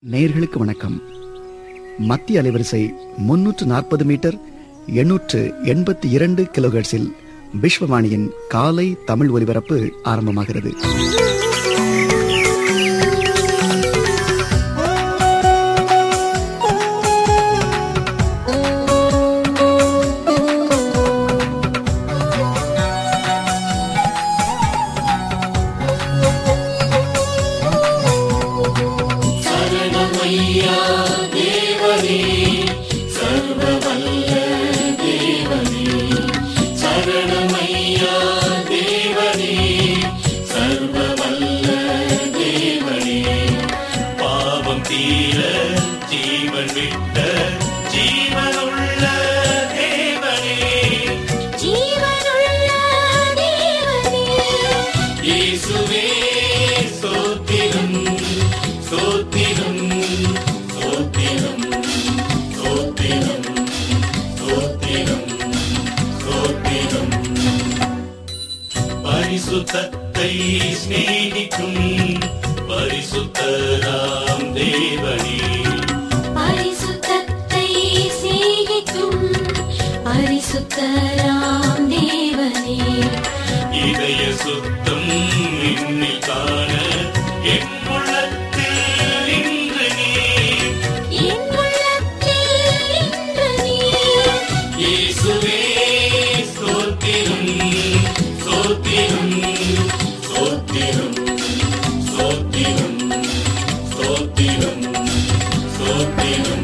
நேயர்களுக்கு வணக்கம் மத்திய அலைவரிசை முன்னூற்று நாற்பது மீட்டர் எண்ணூற்று எண்பத்தி இரண்டு கிலோஹெர்ட்ஸில் விஸ்வவாணியின் காலை தமிழ் ஒலிபரப்பு ஆரம்பமாகிறது பாவம் தீர ஜீவன் விட்ட ஜீவனுள்ள தேவனே ஜீவனுள்ள தேவனே இயேசுவே சோத்திரம் சோத்திரம் சோத்திரம் சோத்திரம் சோத்திரம் சோத்திரம் பரிசுத்தத்தை சிநேகிக்கும் பரிசுத்தராம் தேவனே பரிசுத்தத்தை சேகிக்கும் பரிசுத்தராம் தேவனே இதய சுத்தம் இன்னில் காண என் உள்ளத்தில் இன்று நீ என் உள்ளத்தில் இன்று நீர் இயேசுவே சோத்திரம் சோத்திரம் சோத்திரம் சோத்திரம் சோத்திரம் சோத்திரம்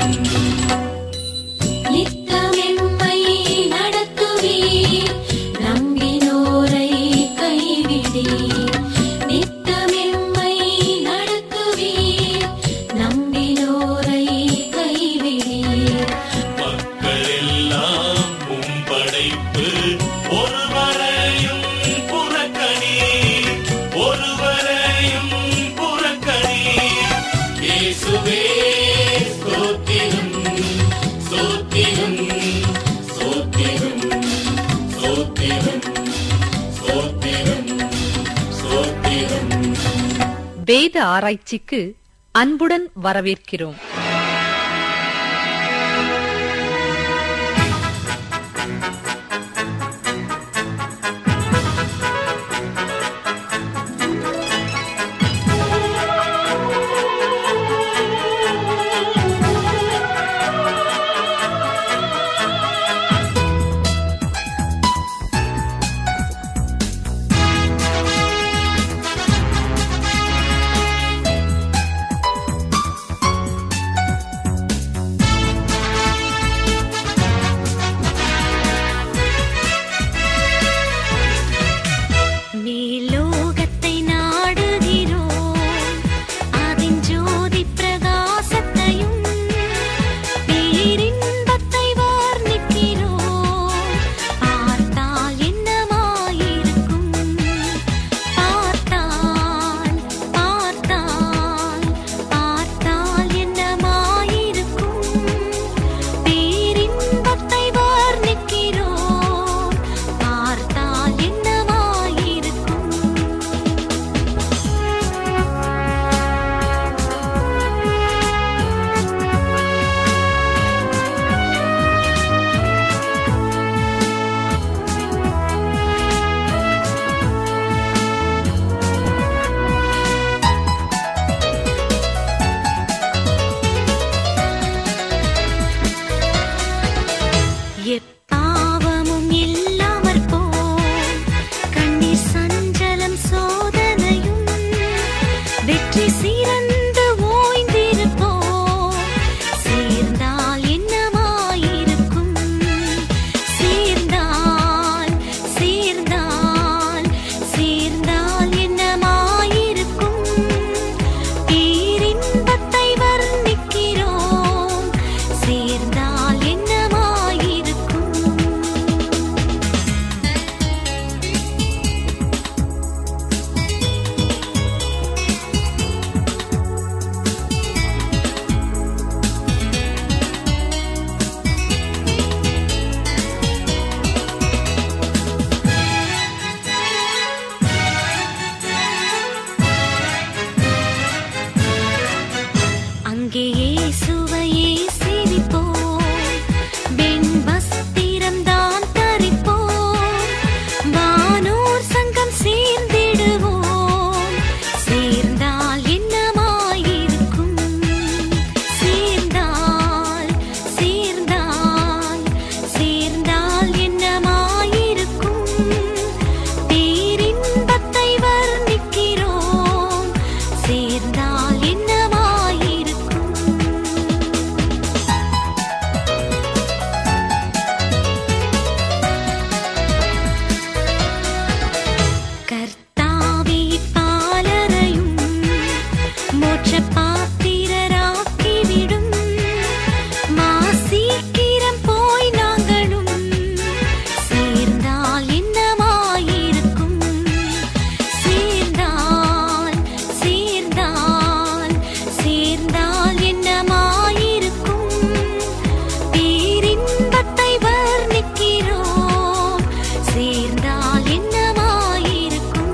நித்தமெம்மை நடத்துவீர் நம்பினோரை கைவிடீர் நித்தமெம்மை நடத்துவீர் நம்பினோரை கைவிடீர் மக்கள் எல்லாம் உம் படைப்பு ஒருவரையும் புறக்கணி ஒருவரையும் புறக்கணி இயேசுவே ஸ்தோத்திரம் ஸ்தோத்திரம் ஸ்தோத்திரம் ஸ்தோத்திரம் ஸ்தோத்திரம் ஸ்தோத்திரம் வேத ஆராய்ச்சிக்கு அன்புடன் வரவேற்கிறோம் அங்கே இயேசுவையே சேவிப்போம் வெண் வஸ்திரம் தான் தரிப்போம் வானோர் சங்கம் சேர்ந்திடுவோம் சேர்ந்தால் என்னமாயிருக்கும் சேர்ந்தால் சேர்ந்தால் சேர்ந்தால் என்னமாயிருக்கும் பேரின்பத்தை வர்ணிக்கிறோம் சேர்ந்தால் என்னமாயிருக்கும் கர்த்தாவே பாலரையும் மோட்ச பாத்திரராக்கிவிடும் மாசீக்கிரம் போய் நாங்களும் சேர்ந்தால் என்னமாயிருக்கும் சேர்ந்தால் சேர்ந்தால் சேர்ந்தால் என்னமாயிருக்கும் பேரின்பத்தை வர்ணிக்கிறோம் சேர்ந்தால் என்னமாயிருக்கும்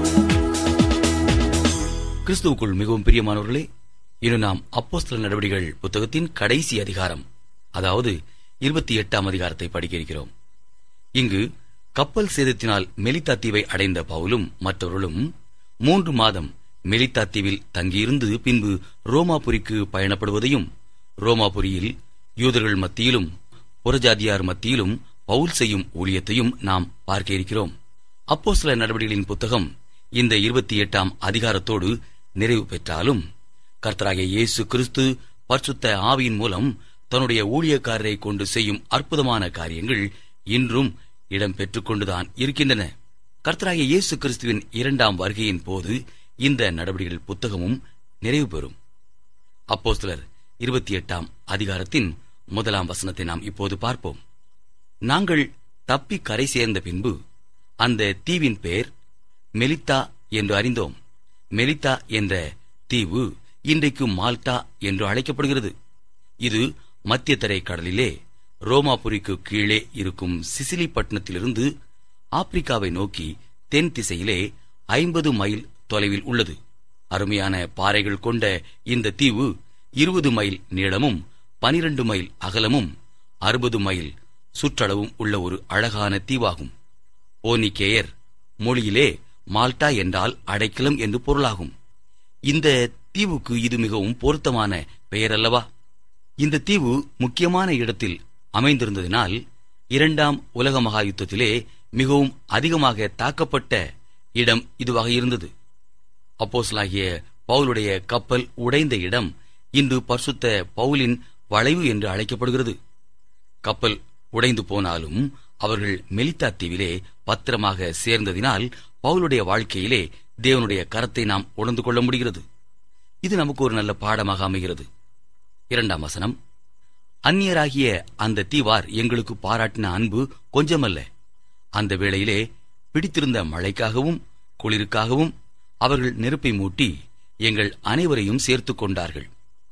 கிறிஸ்துவுக்குள் மிகவும் பிரியமானவர்களே இன்று நாம் அப்போஸ்தல நடவடிக்கைகள் புத்தகத்தின் கடைசி அதிகாரம் அதாவது இருபத்தி எட்டாம் அதிகாரத்தை படிக்க இருக்கிறோம் இங்கு கப்பல் சேதத்தினால் மெலித்தா தீவை அடைந்த பவுலும் மற்றவர்களும் மூன்று மாதம் மெலித்தா தீவில் தங்கியிருந்து பின்பு ரோமாபுரிக்கு பயணப்படுவதையும் ரோமாபுரியில் யூதர்கள் மத்தியிலும் புறஜாதியார் மத்தியிலும் பவுல் செய்யும் ஊழியத்தையும் நாம் பார்க்க இருக்கிறோம் அப்போஸ்தல நடவடிக்கைகளின் புத்தகம் இந்த இருபத்தி எட்டாம் அதிகாரத்தோடு நிறைவு பெற்றாலும் கர்த்தராகிய இயேசு கிறிஸ்து பரிசுத்த ஆவியின் மூலம் தன்னுடைய ஊழியக்காரரை கொண்டு செய்யும் அற்புதமான காரியங்கள் இன்றும் இடம் பெற்றுக் கொண்டுதான் இருக்கின்றன கர்த்தராகிய இயேசு கிறிஸ்துவின் இரண்டாம் வருகையின் போது இந்த நடவடிக்கைகள் புத்தகமும் நிறைவு பெறும் அப்போஸ்தலர் இருபத்தி எட்டாம் அதிகாரத்தின் முதலாம் வசனத்தை நாம் இப்போது பார்ப்போம் நாங்கள் தப்பி கரை சேர்ந்த பின்பு அந்த தீவின் பெயர் மெலித்தா என்று அறிந்தோம் மெலித்தா என்ற தீவு இன்றைக்கு மால்டா என்று அழைக்கப்படுகிறது இது மத்திய தரை கடலிலே ரோமாபுரிக்கு கீழே இருக்கும் சிசிலி பட்டணத்திலிருந்து ஆப்பிரிக்காவை நோக்கி தென் திசையிலே ஐம்பது மைல் தொலைவில் உள்ளது அருமையான பாறைகள் கொண்ட இந்த தீவு இருபது மைல் நீளமும் பனிரண்டு மைல் அகலமும் அறுபது மைல் சுற்றளவும் உள்ள ஒரு அழகான தீவாகும் ஓனிகேயர் மொழியிலே மால்டா என்றால் அடைக்கலம் என்று பொருளாகும் இந்த தீவுக்கு இது மிகவும் பொருத்தமான பெயர் அல்லவா இந்த தீவு முக்கியமான இடத்தில் அமைந்திருந்ததினால் இரண்டாம் உலக மகா யுத்தத்திலே மிகவும் அதிகமாக தாக்கப்பட்ட இடம் இதுவாக இருந்தது அப்போஸ்தலனாகிய பவுலுடைய கப்பல் உடைந்த இடம் இன்று பரிசுத்த பவுலின் வளைவு என்று அழைக்கப்படுகிறது கப்பல் உடைந்து போனாலும் அவர்கள் மெலித்தா தீவிலே பத்திரமாக சேர்ந்ததினால் பவுலுடைய வாழ்க்கையிலே தேவனுடைய கரத்தை நாம் உணர்ந்து கொள்ள முடிகிறது இது நமக்கு ஒரு நல்ல பாடமாக அமைகிறது இரண்டாம் வசனம் அந்நியராகிய அந்த தீவார் எங்களுக்கு பாராட்டின அன்பு கொஞ்சமல்ல அந்த வேளையிலே பிடித்திருந்த மழைக்காகவும் குளிருக்காகவும் அவர்கள் நெருப்பை மூட்டி எங்கள் அனைவரையும் சேர்த்துக் கொண்டார்கள்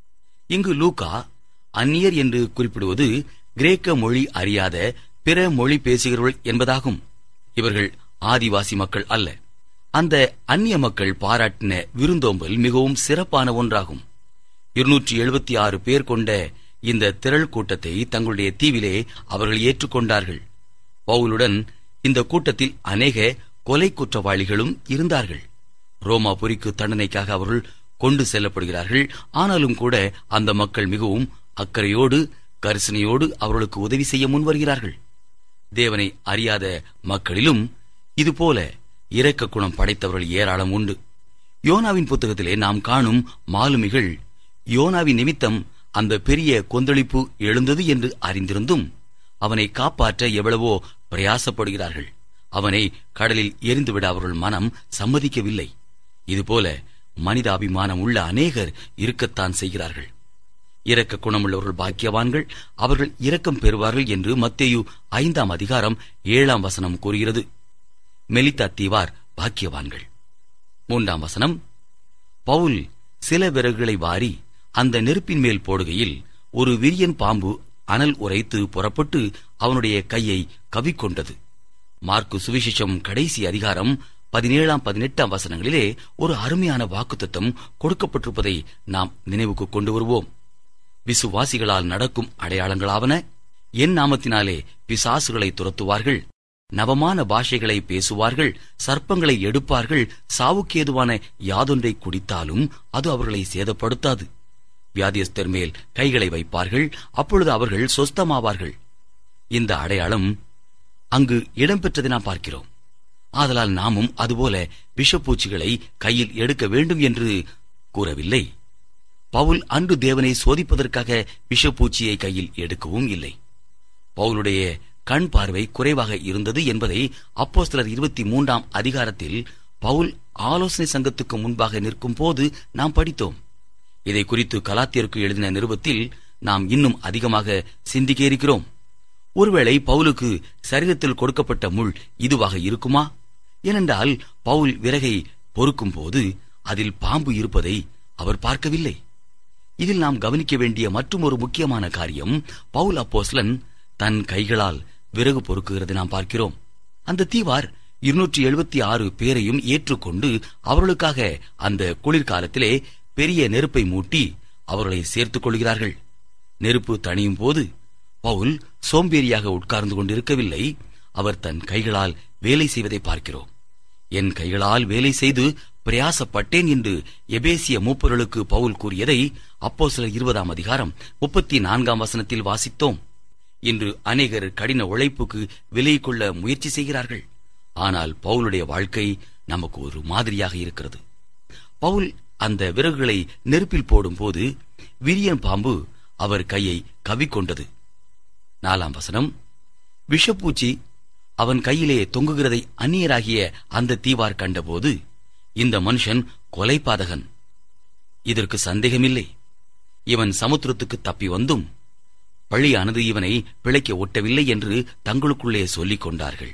இங்கு லூகா அந்நியர் என்று குறிப்பிடுவது கிரேக்க மொழி அறியாத பிற மொழி பேசுகிறவர்கள் என்பதாகும் இவர்கள் ஆதிவாசி மக்கள் அல்ல அந்த அந்நிய மக்கள் பாராட்டின விருந்தோம்பல் மிகவும் சிறப்பான ஒன்றாகும் இருநூற்றி எழுபத்தி ஆறு பேர் கொண்ட இந்த திரள் கூட்டத்தை தங்களுடைய தீவிலே அவர்கள் ஏற்றுக்கொண்டார்கள் பவுலுடன் இந்த கூட்டத்தில் அநேக கொலை குற்றவாளிகளும் இருந்தார்கள் ரோமாபுரிக்கு தண்டனைக்காக அவர்கள் கொண்டு செல்லப்படுகிறார்கள் ஆனாலும் கூட அந்த மக்கள் மிகவும் அக்கறையோடு கரிசனையோடு அவர்களுக்கு உதவி செய்ய முன்வருகிறார்கள் தேவனை அறியாத மக்களிலும் இதுபோல இரக்க குணம் படைத்தவர்கள் ஏராளம் உண்டு யோனாவின் புத்தகத்திலே நாம் காணும் மாலுமிகள் யோனாவின் நிமித்தம் அந்த பெரிய கொந்தளிப்பு எழுந்தது என்று அறிந்திருந்தும் அவனை காப்பாற்ற எவ்வளவோ பிரயாசப்படுகிறார்கள் அவனை கடலில் எரிந்துவிட அவர்கள் மனம் சம்மதிக்கவில்லை இதுபோல மனிதாபிமானம் உள்ள அநேகர் இருக்கத்தான் செய்கிறார்கள் இரக்க குணமுள்ளவர்கள் பாக்கியவான்கள் அவர்கள் இரக்கம் பெறுவார்கள் என்று மத்தேயு ஐந்தாம் அதிகாரம் ஏழாம் வசனம் கூறுகிறது மெலித்தா தீவார் பாக்கியவான்கள் மூன்றாம் வசனம் பவுல் சில விறகுகளை வாரி அந்த நெருப்பின் மேல் போடுகையில் ஒரு விரியன் பாம்பு அனல் உரைத்து புறப்பட்டு அவனுடைய கையை கவிக்கொண்டது மார்க்கு சுவிசேஷம் கடைசி அதிகாரம் பதினேழாம் பதினெட்டாம் வசனங்களிலே ஒரு அருமையான வாக்குத்தத்தம் கொடுக்கப்பட்டிருப்பதை நாம் நினைவுக்கு கொண்டு வருவோம் விசுவாசிகளால் நடக்கும் அடையாளங்களாவன என் நாமத்தினாலே பிசாசுகளை துரத்துவார்கள் நவமான பாஷைகளை பேசுவார்கள் சர்ப்பங்களை எடுப்பார்கள் சாவுக்கேதுவான யாதொன்றை குடித்தாலும் அது அவர்களை சேதப்படுத்தாது வியாதியஸ்தர் மேல் கைகளை வைப்பார்கள் அப்பொழுது அவர்கள் சொஸ்தமாவார்கள் இந்த அடையாளம் அங்கு இடம்பெற்றதை நாம் பார்க்கிறோம் ஆதலால் நாமும் அதுபோல விஷப்பூச்சிகளை கையில் எடுக்க வேண்டும் என்று கூறவில்லை பவுல் அன்று தேவனை சோதிப்பதற்காக விஷப்பூச்சியை கையில் எடுக்கவும் இல்லை பவுலுடைய கண் பார்வை குறைவாக இருந்தது என்பதை அப்போஸ்தலர் இருபத்தி மூன்றாம் அதிகாரத்தில் பவுல் ஆலோசனை சங்கத்துக்கு முன்பாக நிற்கும் போது நாம் படித்தோம் இதை குறித்து கலாத்தியருக்கு எழுதின நிருபத்தில் நாம் இன்னும் அதிகமாக சிந்திக்க இருக்கிறோம் ஒருவேளை பவுலுக்கு சரீரத்தில் கொடுக்கப்பட்ட முள் இதுவாக இருக்குமா ஏனென்றால் பவுல் விறகை பொறுக்கும் போது அதில் பாம்பு இருப்பதை அவர் பார்க்கவில்லை இதில் நாம் கவனிக்க வேண்டிய மற்றும் ஒரு முக்கியமான காரியம் பவுல் அப்போஸ்லன் தன் கைகளால் விறகு பொறுக்குகிறது நாம் பார்க்கிறோம் அந்த தீவார் இருநூற்றி எழுபத்தி ஆறு பேரையும் ஏற்றுக்கொண்டு அவர்களுக்காக அந்த குளிர்காலத்திலே பெரிய நெருப்பை மூட்டி அவர்களை சேர்த்துக் கொள்கிறார்கள் நெருப்பு தணியும் போது பவுல் சோம்பேறியாக உட்கார்ந்து கொண்டிருக்கவில்லை அவர் தன் கைகளால் வேலை செய்வதை பார்க்கிறோம் என் கைகளால் வேலை செய்து பிரயாசப்பட்டேன் என்று எபேசிய மூப்பர்களுக்கு பவுல் கூறியதை அப்போ சில இருபதாம் அதிகாரம் முப்பத்தி நான்காம் வசனத்தில் வாசித்தோம் இன்று அநேகர் கடின உழைப்புக்கு விலை கொள்ள முயற்சி செய்கிறார்கள் ஆனால் பவுலுடைய வாழ்க்கை நமக்கு ஒரு மாதிரியாக இருக்கிறது பவுல் அந்த விறகுகளை நெருப்பில் போடும்போது விரியன் பாம்பு அவர் கையை கவிக்கொண்டது நாலாம் வசனம் விஷப்பூச்சி அவன் கையிலே தொங்குகிறதை அந்நியராகிய அந்த தீவார் கண்டபோது இந்த மனுஷன் கொலைபாதகன் இதற்கு சந்தேகமில்லை இவன் சமுத்திரத்துக்கு தப்பி வந்தும் பழியானது இவனை பிழைக்க ஒட்டவில்லை என்று தங்களுக்குள்ளே சொல்லிக் கொண்டார்கள்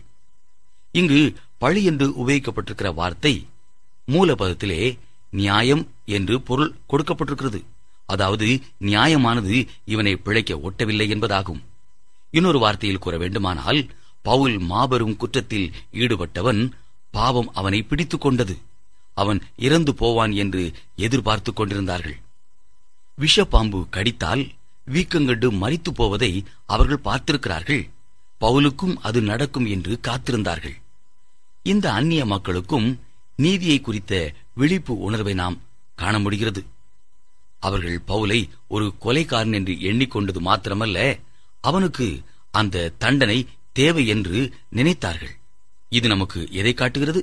இங்கு பழி என்று உபயோகிக்கப்பட்டிருக்கிற வார்த்தை மூலபதத்திலே நியாயம் என்று பொருள் கொடுக்கப்பட்டிருக்கிறது அதாவது நியாயமானது இவனை பிழைக்க ஒட்டவில்லை என்பதாகும் இன்னொரு வார்த்தையில் கூற வேண்டுமானால் பவுல் மாபெரும் குற்றத்தில் ஈடுபட்டவன் பாவம் அவனை பிடித்துக் கொண்டது அவன் இறந்து போவான் என்று எதிர்பார்த்துக் கொண்டிருந்தார்கள் விஷப்பாம்பு கடித்தால் வீக்கங்கண்டு மரித்து போவதை அவர்கள் பார்த்திருக்கிறார்கள் பவுலுக்கும் அது நடக்கும் என்று காத்திருந்தார்கள் இந்த அந்நிய மக்களுக்கும் நீதியை குறித்த விழிப்பு உணர்வை நாம் காண முடிகிறது அவர்கள் பவுலை ஒரு கொலைக்காரன் என்று எண்ணிக்கொண்டது மாத்திரமல்ல அவனுக்கு அந்த தண்டனை தேவை என்று நினைத்தார்கள் இது நமக்கு எதை காட்டுகிறது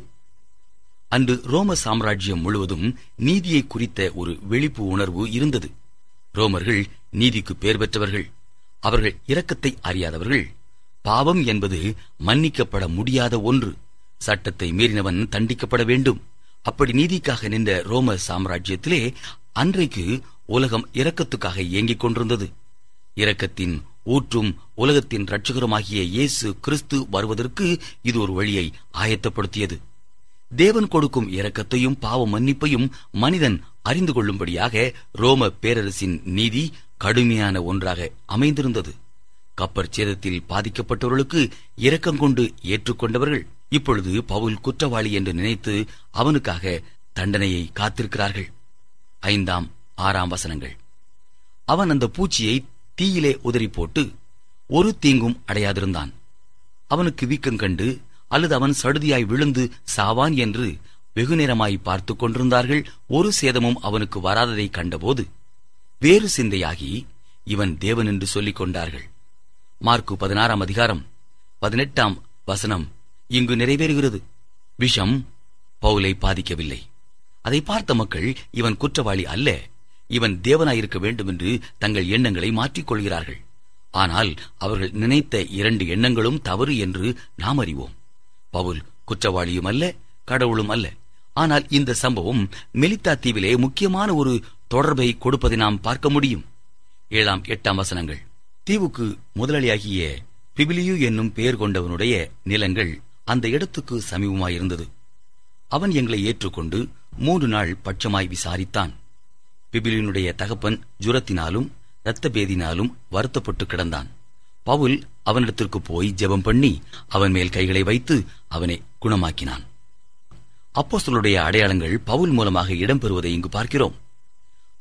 அன்று ரோம சாம்ராஜ்யம் முழுவதும் நீதியை குறித்த ஒரு விழிப்பு உணர்வு இருந்தது ரோமர்கள் நீதிக்கு பேர் பெற்றவர்கள் அவர்கள் இரக்கத்தை அறியாதவர்கள் பாவம் என்பது மன்னிக்கப்பட முடியாத ஒன்று சட்டத்தை மீறினவன் தண்டிக்கப்பட வேண்டும் அப்படி நீதிக்காக நின்ற ரோம சாம்ராஜ்யத்திலே அன்றைக்கு உலகம் இரக்கத்துக்காக இயங்கிக் கொண்டிருந்தது இரக்கத்தின் ஊற்றும் உலகத்தின் இரட்சகருமாகிய இயேசு கிறிஸ்து வருவதற்கு இது ஒரு வழியை ஆயத்தப்படுத்தியது தேவன் கொடுக்கும் இரக்கத்தையும் பாவ மன்னிப்பையும் மனிதன் அறிந்து கொள்ளும்படியாக ரோம பேரரசின் நீதி கடுமையான ஒன்றாக அமைந்திருந்தது கப்பற் சேதத்தில் பாதிக்கப்பட்டவர்களுக்கு இரக்கம் கொண்டு ஏற்றுக்கொண்டவர்கள் இப்பொழுது பவுல் குற்றவாளி என்று நினைத்து அவனுக்காக தண்டனையை காத்திருக்கிறார்கள் ஐந்தாம் ஆறாம் வசனங்கள் அவன் அந்த பூச்சியை தீயிலே உதறி போட்டு ஒரு தீங்கும் அடையாதிருந்தான் அவனுக்கு வீக்கம் கண்டு அல்லது அவன் சடுதியாய் விழுந்து சாவான் என்று வெகுநேரமாய் பார்த்துக் கொண்டிருந்தார்கள் ஒரு சேதமும் அவனுக்கு வராததை கண்டபோது வேறு சிந்தையாகி இவன் தேவன் என்று சொல்லிக் கொண்டார்கள் மார்க்கு பதினாறாம் அதிகாரம் பதினெட்டாம் வசனம் இங்கு நிறைவேறுகிறது விஷம் பவுலை பாதிக்கவில்லை அதை பார்த்த மக்கள் இவன் குற்றவாளி அல்ல இவன் தேவனாயிருக்க வேண்டும் என்று தங்கள் எண்ணங்களை மாற்றிக் கொள்கிறார்கள் ஆனால் அவர்கள் நினைத்த இரண்டு எண்ணங்களும் தவறு என்று நாம் அறிவோம் பவுல் குற்றவாளியும் அல்ல கடவுளும் அல்ல ஆனால் இந்த சம்பவம் மெலித்தா தீவிலே முக்கியமான ஒரு தொடர்பை கொடுப்பதை நாம் பார்க்க முடியும் ஏழாம் எட்டாம் வசனங்கள் தீவுக்கு முதலாளியாகிய பிபிலியு என்னும் பெயர் கொண்டவனுடைய நிலங்கள் அந்த இடத்துக்கு சமீபமாயிருந்தது அவன் எங்களை ஏற்றுக்கொண்டு மூன்று நாள் பட்சமாய் விசாரித்தான் பிபிலியனுடைய தகப்பன் ஜுரத்தினாலும் இரத்த பேதினாலும் வருத்தப்பட்டு கிடந்தான் பவுல் அவனிடத்திற்கு போய் ஜெபம் பண்ணி அவன் மேல் கைகளை வைத்து அவனை குணமாக்கினான் அப்போஸ்தலருடைய அடையாளங்கள் பவுல் மூலமாக இடம்பெறுவதை இங்கு பார்க்கிறோம்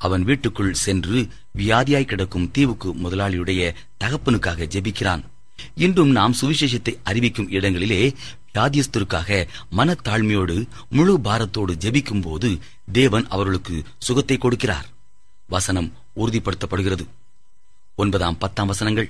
அவன் வீட்டுக்குள் சென்று வியாதியாய் கிடக்கும் தீவுக்கு முதலாளியுடைய தகப்பனுக்காக ஜெபிக்கிறான் இன்றும் நாம் சுவிசேஷத்தை அறிவிக்கும் இடங்களிலே வியாதியஸ்தருக்காக மனத்தாழ்மையோடு முழு பாரத்தோடு ஜெபிக்கும் போது தேவன் அவர்களுக்கு சுகத்தை கொடுக்கிறார் வசனம் உறுதிப்படுத்தப்படுகிறது ஒன்பதாம் பத்தாம் வசனங்கள்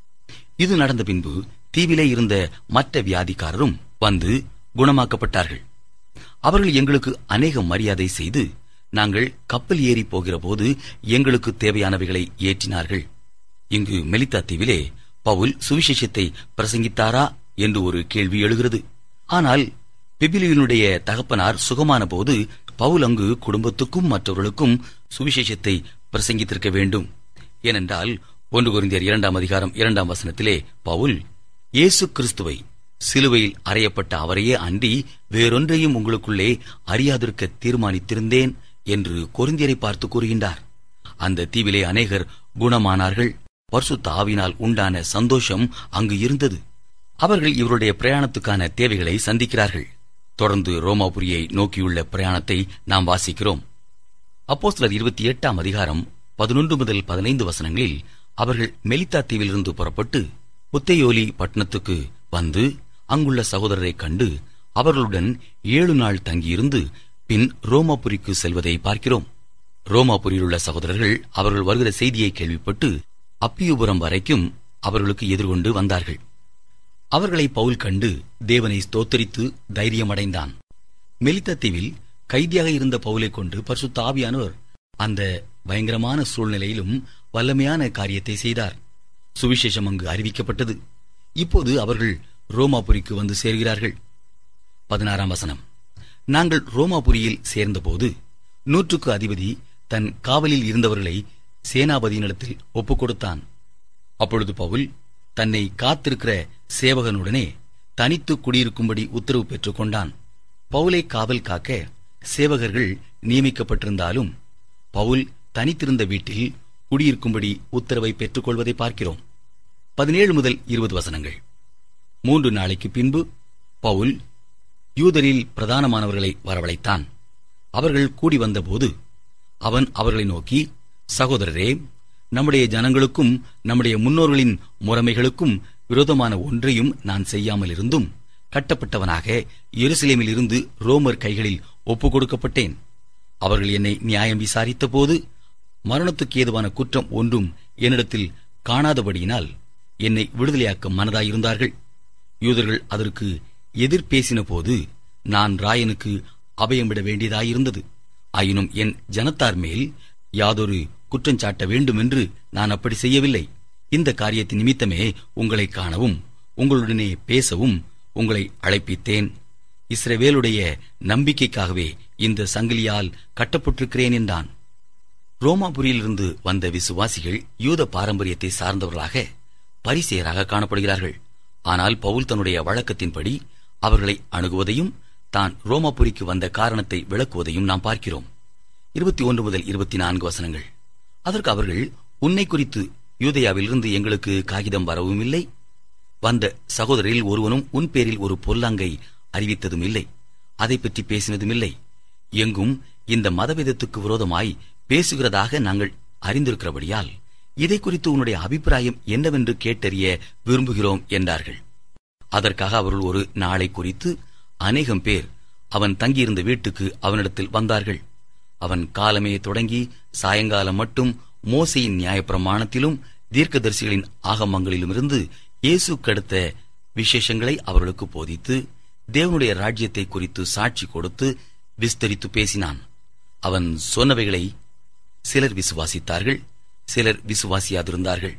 இது நடந்த பின்பு தீவிலே இருந்த மற்ற வியாதிக்காரரும் வந்து குணமாக்கப்பட்டார்கள் அவர்கள் எங்களுக்கு அநேக மரியாதை செய்து நாங்கள் கப்பல் ஏறி போகிற போது எங்களுக்கு தேவையானவைகளை ஏற்றினார்கள் இங்கு மெலித்தா தீவிலே பவுல் சுவிசேஷத்தை பிரசங்கித்தாரா என்று ஒரு கேள்வி எழுகிறது ஆனால் பிபிலியனுடைய தகப்பனார் சுகமான போது பவுல் அங்கு குடும்பத்துக்கும் மற்றவர்களுக்கும் சுவிசேஷத்தை பிரசங்கித்திருக்க வேண்டும் ஏனென்றால் ஒன்று குருந்தியர் இரண்டாம் அதிகாரம் இரண்டாம் வசனத்திலே பவுல் இயேசு கிறிஸ்துவை சிலுவையில் அறையப்பட்ட அவரையே அன்றி வேறொன்றையும் உங்களுக்குள்ளே அறியாதிருக்க தீர்மானித்திருந்தேன் என்று கொரிந்தியரை பார்த்து கூறுகின்றார் அந்த தீவிலே அநேகர் குணமானார்கள் பரிசுத்த ஆவினால் உண்டான சந்தோஷம் அங்கு இருந்தது அவர்கள் இவருடைய பிரயாணத்துக்கான தேவைகளை சந்திக்கிறார்கள் தொடர்ந்து ரோமாபுரியை நோக்கியுள்ள பிரயாணத்தை நாம் வாசிக்கிறோம் அப்போஸ்தலர் இருபத்தி எட்டாம் அதிகாரம் பதினொன்று முதல் பதினைந்து வசனங்களில் அவர்கள் மெலித்தா தீவிலிருந்து புறப்பட்டு புத்தையோலி பட்டணத்துக்கு வந்து அங்குள்ள சகோதரரை கண்டு அவர்களுடன் ஏழு நாள் தங்கியிருந்து பின் ரோமாபுரிக்கு செல்வதை பார்க்கிறோம் ரோமாபுரியில் உள்ள சகோதரர்கள் அவர்கள் வருகிற செய்தியை கேள்விப்பட்டு அப்பியுபுரம் வரைக்கும் அவர்களுக்கு எதிர்கொண்டு வந்தார்கள் அவர்களை பவுல் கண்டு தேவனை ஸ்தோத்தரித்து தைரியமடைந்தான் மெலித்த தீவில் கைதியாக இருந்த பவுலை கொண்டு பரிசுத்த ஆவியானவர் அந்த பயங்கரமான சூழ்நிலையிலும் வல்லமையான காரியத்தை செய்தார் சுவிசேஷம் அங்கு அறிவிக்கப்பட்டது இப்போது அவர்கள் ரோமாபுரிக்கு வந்து சேர்கிறார்கள் பதினாறாம் வசனம் நாங்கள் ரோமாபுரியில் சேர்ந்தபோது நூற்றுக்கு அதிபதி தன் காவலில் இருந்தவர்களை சேனாபதியினிடத்தில் ஒப்புக் கொடுத்தான் அப்பொழுது பவுல் தன்னை காத்திருக்கிற சேவகனுடனே தனித்து குடியிருக்கும்படி உத்தரவு பெற்றுக் கொண்டான் பவுலை காவல் காக்க சேவகர்கள் நியமிக்கப்பட்டிருந்தாலும் பவுல் தனித்திருந்த வீட்டில் குடியிருக்கும்படி உத்தரவை பெற்றுக்கொள்வதை பார்க்கிறோம் பதினேழு முதல் இருபது வசனங்கள் மூன்று நாளைக்கு பின்பு பவுல் யூதரில் பிரதானமானவர்களை வரவழைத்தான் அவர்கள் கூடி வந்தபோது அவன் அவர்களை நோக்கி சகோதரரே நம்முடைய ஜனங்களுக்கும் நம்முடைய முன்னோர்களின் முறைமைகளுக்கும் விரோதமான ஒன்றையும் நான் செய்யாமல் இருந்தும் கட்டப்பட்டவனாக எருசலேமில் இருந்து ரோமர் கைகளில் ஒப்புக் கொடுக்கப்பட்டேன் அவர்கள் என்னை நியாயம் விசாரித்த போது மரணத்துக்கு ஏதுவான குற்றம் ஒன்றும் என்னிடத்தில் காணாதபடியினால் என்னை விடுதலையாக்க மனதாயிருந்தார்கள் யூதர்கள் அதற்கு எதிர் பேசின போது நான் ராயனுக்கு அபயமிட வேண்டியதாயிருந்தது ஆயினும் என் ஜனத்தார் மேல் யாதொரு குற்றஞ்சாட்ட வேண்டும் என்று நான் அப்படி செய்யவில்லை இந்த காரியத்தின் நிமித்தமே உங்களை காணவும் உங்களுடனே பேசவும் உங்களை அழைப்பித்தேன் இஸ்ரவேலுடைய நம்பிக்கைக்காகவே இந்த சங்கிலியால் கட்டப்பட்டிருக்கிறேன் என்றான் ரோமாபுரியிலிருந்து வந்த விசுவாசிகள் யூத பாரம்பரியத்தை சார்ந்தவர்களாக பரிசெயராக காணப்படுகிறார்கள் ஆனால் பவுல் தன்னுடைய வழக்கத்தின்படி அவர்களை அணுகுவதையும் தான் ரோமாபுரிக்கு வந்த காரணத்தை விளக்குவதையும் நாம் பார்க்கிறோம் இருபத்தி ஒன்று முதல் இருபத்தி நான்கு வசனங்கள் அதற்கு அவர்கள் உன்னை குறித்து யூதயாவிலிருந்து எங்களுக்கு காகிதம் வரவும் இல்லை வந்த சகோதரில் ஒருவனும் உன் பேரில் ஒரு பொல்லாங்கை அறிவித்ததும் இல்லை அதை பற்றி பேசினதும் இல்லை எங்கும் இந்த மதவேதத்துக்கு விரோதமாய் பேசுகிறதாக நாங்கள் அறிந்திருக்கிறபடியால் இதை குறித்து உன்னுடைய அபிப்பிராயம் என்னவென்று கேட்டறிய விரும்புகிறோம் என்றார்கள் அதற்காக அவர்கள் ஒரு நாளை குறித்து அநேகம் பேர் அவன் தங்கியிருந்த வீட்டுக்கு அவனிடத்தில் வந்தார்கள் அவன் காலமே தொடங்கி சாயங்காலம் மட்டும் மோசையின் நியாயப்பிரமாணத்திலும் தீர்க்கதரிசிகளின் ஆகமங்களிலுமிருந்து இயேசு கடுத்த விசேஷங்களை அவர்களுக்கு போதித்து தேவனுடைய ராஜ்யத்தை குறித்து சாட்சி கொடுத்து விஸ்தரித்து பேசினான் அவன் சொன்னவைகளை சிலர் விசுவாசித்தார்கள் சிலர் விசுவாசியாதிருந்தார்கள்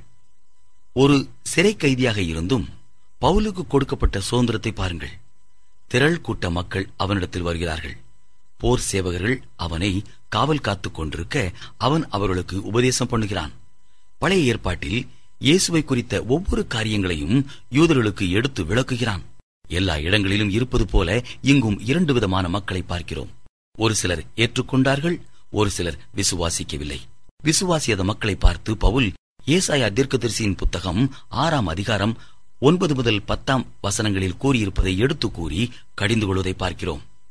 ஒரு சிறை கைதியாக இருந்தும் பவுலுக்கு கொடுக்கப்பட்ட சுதந்திரத்தை பாருங்கள் திரள் கூட்ட மக்கள் அவனிடத்தில் வருகிறார்கள் போர் சேவகர்கள் அவனை காவல் காத்துக் கொண்டிருக்க அவன் அவர்களுக்கு உபதேசம் பண்ணுகிறான் பழைய ஏற்பாட்டில் இயேசுவை குறித்த ஒவ்வொரு காரியங்களையும் யூதர்களுக்கு எடுத்து விளக்குகிறான் எல்லா இடங்களிலும் இருப்பது போல இங்கும் இரண்டு விதமான மக்களை பார்க்கிறோம் ஒரு சிலர் ஏற்றுக்கொண்டார்கள் ஒரு சிலர் விசுவாசிக்கவில்லை விசுவாசியாத மக்களை பார்த்து பவுல் ஏசாயா தீர்க்கதரிசியின் புத்தகம் ஆறாம் அதிகாரம் ஒன்பது முதல் பத்தாம் வசனங்களில் கூறியிருப்பதை எடுத்து கூறி கடிந்து கொள்வதை பார்க்கிறோம்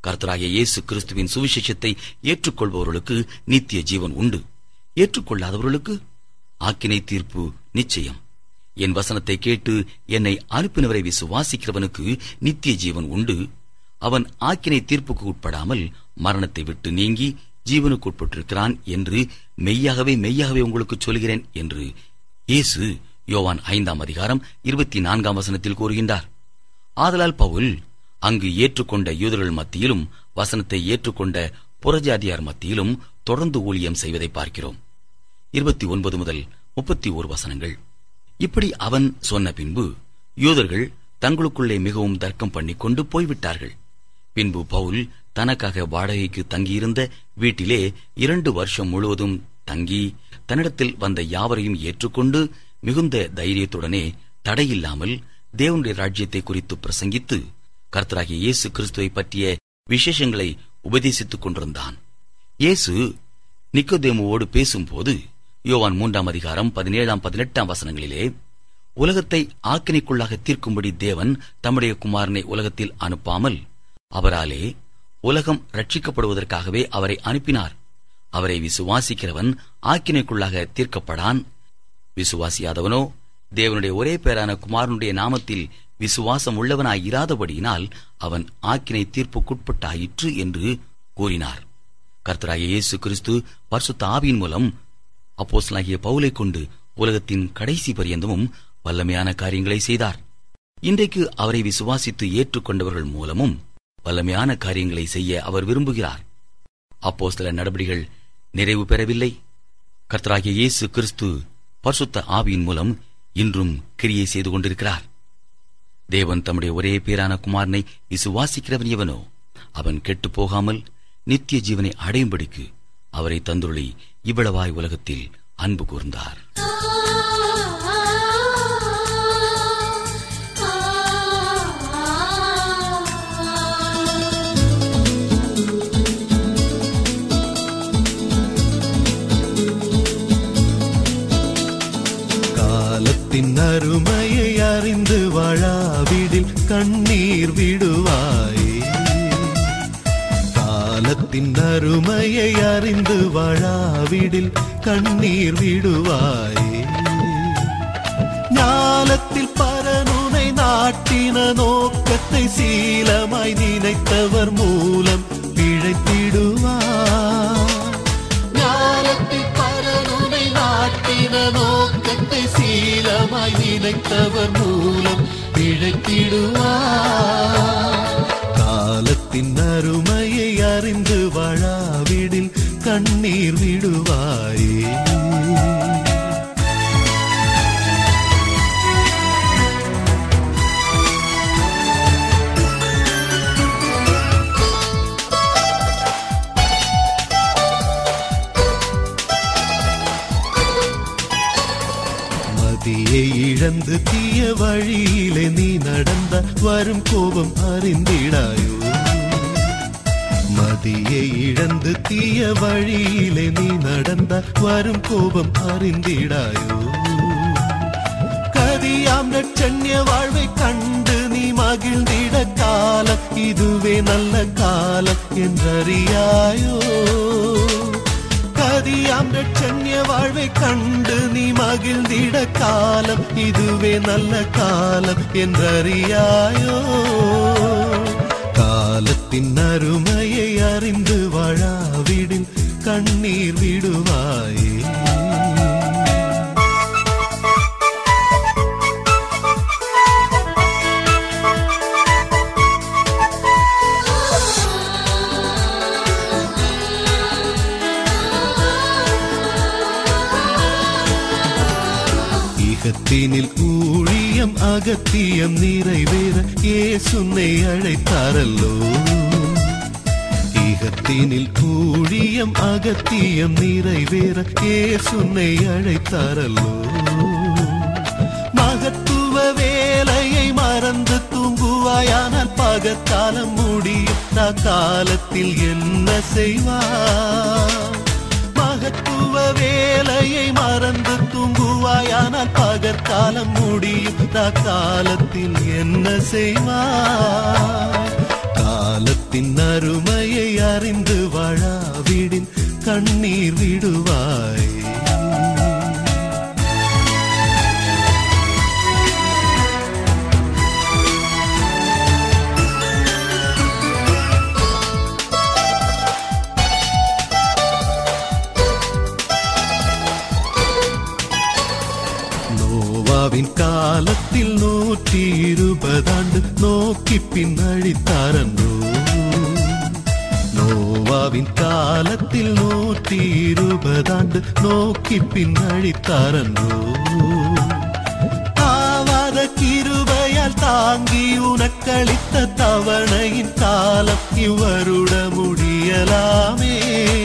கர்த்தராகிய இயேசு கிறிஸ்துவின் சுவிசேஷத்தை ஏற்றுக்கொள்பவர்களுக்கு நித்திய ஜீவன் உண்டு ஏற்றுக்கொள்ளாதவர்களுக்கு ஆக்கினை தீர்ப்பு நிச்சயம் என் வசனத்தை கேட்டு என்னை அனுப்பினவரை விசுவாசிக்கிறவனுக்கு நித்திய ஜீவன் உண்டு அவன் ஆக்கினை தீர்ப்புக்கு உட்படாமல் மரணத்தை விட்டு நீங்கி ஜீவனுக்கு உட்பட்டிருக்கிறான் என்று மெய்யாகவே மெய்யாகவே உங்களுக்கு சொல்கிறேன் என்று இயேசு யோவான் ஐந்தாம் அதிகாரம் இருபத்தி நான்காம் வசனத்தில் கூறுகின்றார் ஆதலால் பவுல் அங்கு ஏற்றுக்கொண்ட யூதர்கள் மத்தியிலும் வசனத்தை ஏற்றுக்கொண்ட புறஜாதியார் மத்தியிலும் தொடர்ந்து ஊழியம் செய்வதை பார்க்கிறோம் இருபத்தி ஒன்பது முதல் முப்பத்தி ஓரு வசனங்கள் இப்படி அவன் சொன்ன பின்பு யூதர்கள் தங்களுக்குள்ளே மிகவும் தர்க்கம் பண்ணிக்கொண்டு போய்விட்டார்கள் பின்பு பவுல் தனக்காக வாடகைக்கு தங்கியிருந்த வீட்டிலே இரண்டு வருஷம் முழுவதும் தங்கி தன்னிடத்தில் வந்த யாவரையும் ஏற்றுக்கொண்டு மிகுந்த தைரியத்துடனே தடையில்லாமல் தேவனுடைய ராஜ்யத்தை குறித்து பிரசங்கித்து கர்த்தராகிய இயேசு கிறிஸ்துவை பற்றிய விசேஷங்களை உபதேசித்துக் கொண்டிருந்தான் இயேசு நிக்கோதேமுவோடு பேசும்போது யோவான் மூன்றாம் அதிகாரம் பதினேழாம் பதினெட்டாம் வசனங்களிலே உலகத்தை ஆக்கினைக்குள்ளாக தீர்க்கும்படி தேவன் தம்முடைய குமாரனை உலகத்தில் அனுப்பாமல் அவராலே உலகம் ரட்சிக்கப்படுவதற்காகவே அவரை அனுப்பினார் அவரை விசுவாசிக்கிறவன் ஆக்கினைக்குள்ளாக தீர்க்கப்படான் விசுவாசியாதவனோ தேவனுடைய ஒரே பேரான குமாரனுடைய நாமத்தில் விசுவாசம் உள்ளவனாய் இராதபடியினால் அவன் ஆக்கினை தீர்ப்புக்குட்பட்டாயிற்று என்று கூறினார் கர்த்தராகிய இயேசு கிறிஸ்து பரிசுத்த ஆவியின் மூலம் அப்போஸ்தலனாகிய பவுலை கொண்டு உலகத்தின் கடைசி பரியந்தமும் வல்லமையான காரியங்களை செய்தார் இன்றைக்கு அவரை விசுவாசித்து ஏற்றுக்கொண்டவர்கள் மூலமும் வல்லமையான காரியங்களை செய்ய அவர் விரும்புகிறார் அப்போஸ்தல நடபடிகள் நிறைவு பெறவில்லை கர்த்தராகிய இயேசு கிறிஸ்து பரிசுத்த ஆவியின் மூலம் இன்றும் கிரியை செய்து கொண்டிருக்கிறார் தேவன் தம்முடைய ஒரே பேரான குமாரனை விசுவாசிக்கிறவன் எவனோ அவன் கெட்டுப் போகாமல் நித்திய ஜீவனை அடையும்படிக்கு அவரை தந்துருளி இவ்வளவாய் உலகத்தில் அன்பு கூர்ந்தார் காலத்தின் அருமையை அறிந்து வாழாவிடில் கண்ணீர் விடுவாயே காலத்தின் அருமையை அறிந்து வாழாவிடில் கண்ணீர் விடுவாயே ஞாலத்தில் பரனுனை நாட்டின நோக்கத்தை சீலமாய் நினைத்தவர் மூலம் பிழைத்திடுவார் ஞானத்தில் பரனுனை நாட்டின நோக்கத்தை சீலமாய் நினைத்தவர் மூலம் பிழைத்திடுவார் காலத்தின் அருமையை அறிந்து வாழாவிடில் கண்ணீர் விடுவாயே மதியை இழந்து தீய வழியிலே நீ நடந்த வரும் கோபம் அறிந்திடாயோ மதியை இழந்து தீய வழியிலே நீ நடந்த வரும் கோபம் அறிந்திடாயோ கதியாம் நட்சண்ய வாழ்வை கண்டு நீ மகிழ்ந்திட காலம் இதுவே நல்ல காலம் என்றறியாயோ கதியாம் ரட்சண்ய வாழ்வை கண்டு நீ மகிழ்ந்திட காலம் இதுவே நல்ல காலம் என்றறியாயோ காலத்தின் அருமையை அறிந்து வாழாவிடில் கண்ணீர் விடுவாயே இகத்தினில் ஊழியம் அகத்தியம் நிறைவேற ஏசுன்னை அழைத்தாரல்லோ இகத்தினில் ஊழியம் அகத்தியம் நிறைவேற ஏசுன்னை அழைத்தாரல்லோ மகத்துவ வேலையை மறந்து தூங்குவாயானால் பகற்காலம் முடியும் காலத்தில் என்ன செய்வார் மகத்துவ வேலையை மறந்து தூங்குவாயானால் பகற்காலம் முடியும் காலத்தில் என்ன செய்வார் காலத்தின் அருமையை அறிந்து வாழாவிடின் கண்ணீர் விடுவாய் நோவாவின் காலத்தில் நூற்றி இருபதாண்டு நோக்கி பின்னழித்தாரன்றோ நோவாவின் காலத்தில் நூற்றி இருபதாண்டு நோக்கி பின்னழித்தாரன்றோ ஆவாத கிருபையால் தாங்கி உனக்களித்த தவணையின் காலம் இவருட முடியலாமே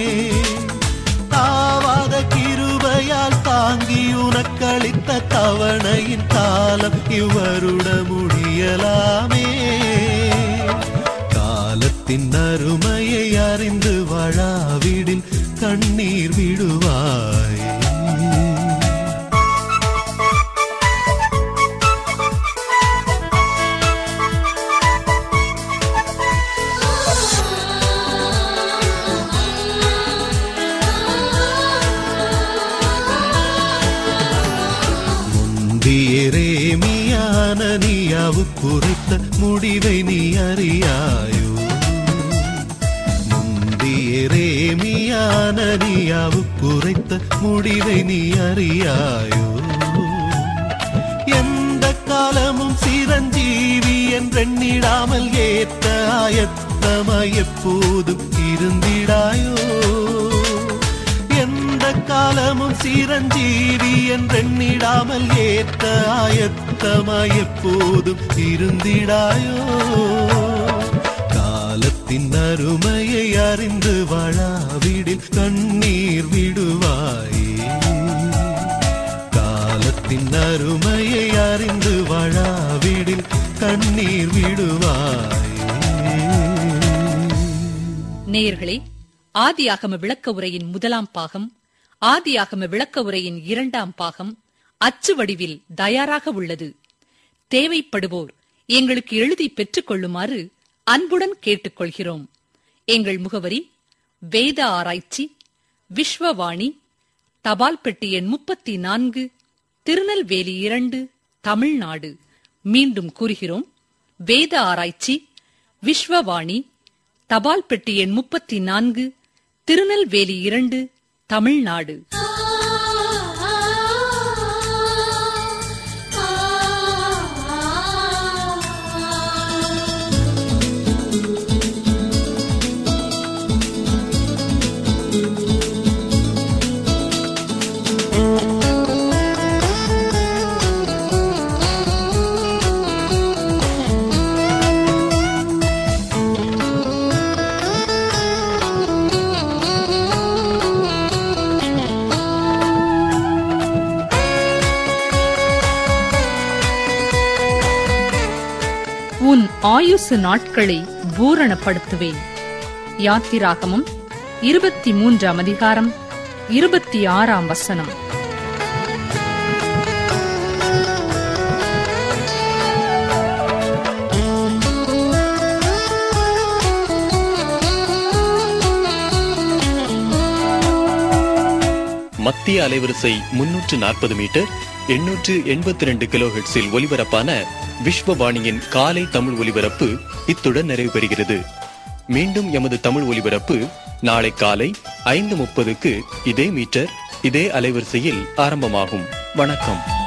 தாவாத கிருபையால் தாங்கி உனக்களித்த தவணையின் காலம் இவருட முடியலாமே காலத்தின் அருமையை அறிந்து வாழாவிடில் கண்ணீர் விடுவாய் முந்தியரேமியான நீயாவு குறித்த முடிவை நீ அறியாயோ முந்தியரேமியான நீயாவு குறைத்த முடிவை நீ அறியாயோ எந்த காலமும் சிரஞ்சீவி என்றெண்ணிடாமல் ஏத்த ஆயத்தமாய் எப்போதும் இருந்திடாயோ எந்த காலமும் சிரஞ்சீவி என்றெண்ணிடாமல் ஏத்த ஆயத்தமாய் எப்போதும் இருந்திடாயோ காலத்தின் அருமையை அறிந்து வாழாவிடில் கண்ணீர் விடுவாயே காலத்தின் அருமையை அறிந்து வாழாவிடில் கண்ணீர் விடுவாயே நேயர்களே ஆதியாகம விளக்க உரையின் முதலாம் பாகம் ஆதியாகம விளக்க உரையின் இரண்டாம் பாகம் அச்சு வடிவில் தயாராக உள்ளது தேவைப்படுவோர் எங்களுக்கு எழுதி பெற்றுக் கொள்ளுமாறு அன்புடன் கேட்டுக்கொள்கிறோம் எங்கள் முகவரி வேத ஆராய்ச்சி விஸ்வவாணி தபால் பெட்டி எண் முப்பத்தி நான்கு திருநெல்வேலி இரண்டு தமிழ்நாடு மீண்டும் கூறுகிறோம் வேத ஆராய்ச்சி விஸ்வவாணி தபால் பெட்டி எண் முப்பத்தி நான்கு திருநெல்வேலி இரண்டு தமிழ்நாடு உன் ஆயுசு நாட்களை பூரணப்படுத்துவேன் யாத்திராகமம் இருபத்தி மூன்றாம் அதிகாரம் இருபத்தி ஆறாம் வசனம் மத்திய அலைவரிசை முன்னூற்று நாற்பது மீட்டர் எண்ணூற்று எண்பத்தி ரெண்டு கிலோஹெட்ஸில் ஒலிபரப்பான விஸ்வவாணியின் காலை தமிழ் ஒலிபரப்பு இத்துடன் நிறைவு பெறுகிறது மீண்டும் எமது தமிழ் ஒலிபரப்பு நாளை காலை ஐந்து முப்பதுக்கு இதே மீட்டர் இதே அலைவரிசையில் ஆரம்பமாகும் வணக்கம்